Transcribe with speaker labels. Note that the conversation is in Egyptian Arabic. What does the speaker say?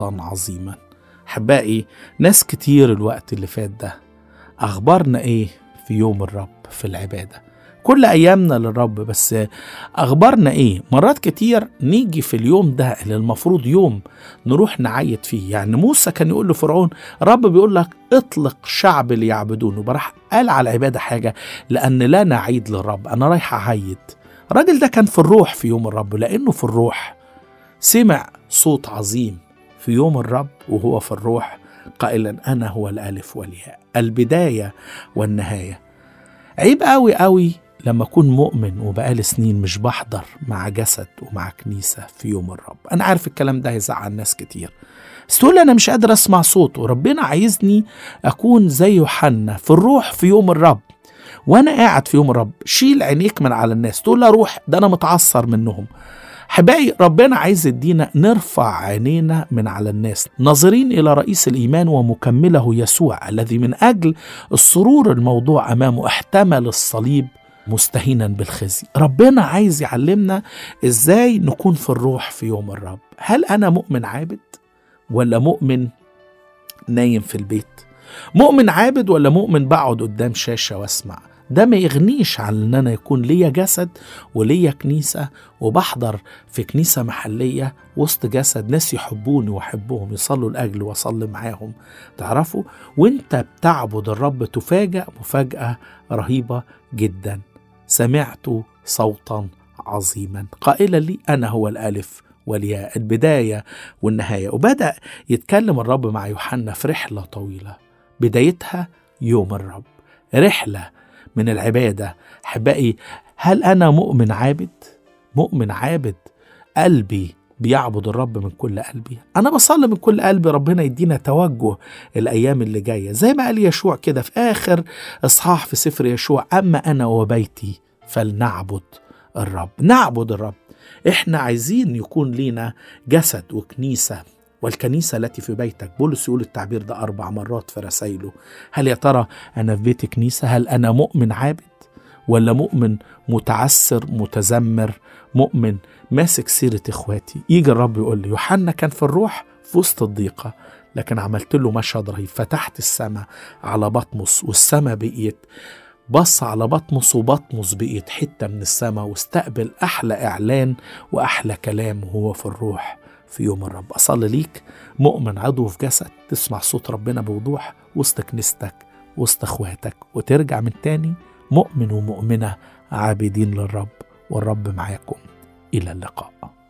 Speaker 1: عظيما احبائي ناس كتير الوقت اللي فات ده اخبارنا ايه في يوم الرب في العباده كل ايامنا للرب بس اخبارنا ايه مرات كتير نيجي في اليوم ده اللي المفروض يوم نروح نعيد فيه يعني موسى كان يقول لفرعون رب بيقول لك اطلق شعب ليعبدونه براح قال على العباده حاجه لان لا نعيد للرب انا رايح اعيد الراجل ده كان في الروح في يوم الرب لانه في الروح سمع صوت عظيم في يوم الرب وهو في الروح قائلا انا هو الالف والياء البدايه والنهايه عيب قوي قوي لما اكون مؤمن وبقالي سنين مش بحضر مع جسد ومع كنيسه في يوم الرب انا عارف الكلام ده هيزعل ناس كتير بس تقول انا مش قادر اسمع صوته ربنا عايزني اكون زي يوحنا في الروح في يوم الرب وانا قاعد في يوم الرب شيل عينيك من على الناس تقول لا روح ده انا متعثر منهم حبايبي ربنا عايز يدينا نرفع عينينا من على الناس ناظرين الى رئيس الايمان ومكمله يسوع الذي من اجل السرور الموضوع امامه احتمل الصليب مستهينا بالخزي ربنا عايز يعلمنا ازاي نكون في الروح في يوم الرب هل انا مؤمن عابد ولا مؤمن نايم في البيت مؤمن عابد ولا مؤمن بقعد قدام شاشه واسمع ده ما يغنيش عن ان انا يكون ليا جسد وليا كنيسه وبحضر في كنيسه محليه وسط جسد ناس يحبوني واحبهم يصلوا لاجلي واصلي معاهم تعرفوا وانت بتعبد الرب تفاجأ مفاجاه رهيبه جدا سمعت صوتا عظيما قائلا لي انا هو الالف والياء البدايه والنهايه وبدا يتكلم الرب مع يوحنا في رحله طويله بدايتها يوم الرب رحله من العباده احبائي هل انا مؤمن عابد مؤمن عابد قلبي بيعبد الرب من كل قلبي انا بصلي من كل قلبي ربنا يدينا توجه الايام اللي جايه زي ما قال يشوع كده في اخر اصحاح في سفر يشوع اما انا وبيتي فلنعبد الرب نعبد الرب احنا عايزين يكون لينا جسد وكنيسه والكنيسة التي في بيتك بولس يقول التعبير ده أربع مرات في رسائله هل يا ترى أنا في بيت كنيسة هل أنا مؤمن عابد ولا مؤمن متعسر متذمر مؤمن ماسك سيرة إخواتي يجي الرب يقول لي يوحنا كان في الروح في وسط الضيقة لكن عملت له مشهد رهيب فتحت السماء على بطمس والسماء بقيت بص على بطمس وبطمس بقيت حتة من السماء واستقبل أحلى إعلان وأحلى كلام وهو في الروح في يوم الرب أصلي ليك مؤمن عضو في جسد تسمع صوت ربنا بوضوح وسط كنيستك وسط اخواتك وترجع من تاني مؤمن ومؤمنة عابدين للرب والرب معاكم إلى اللقاء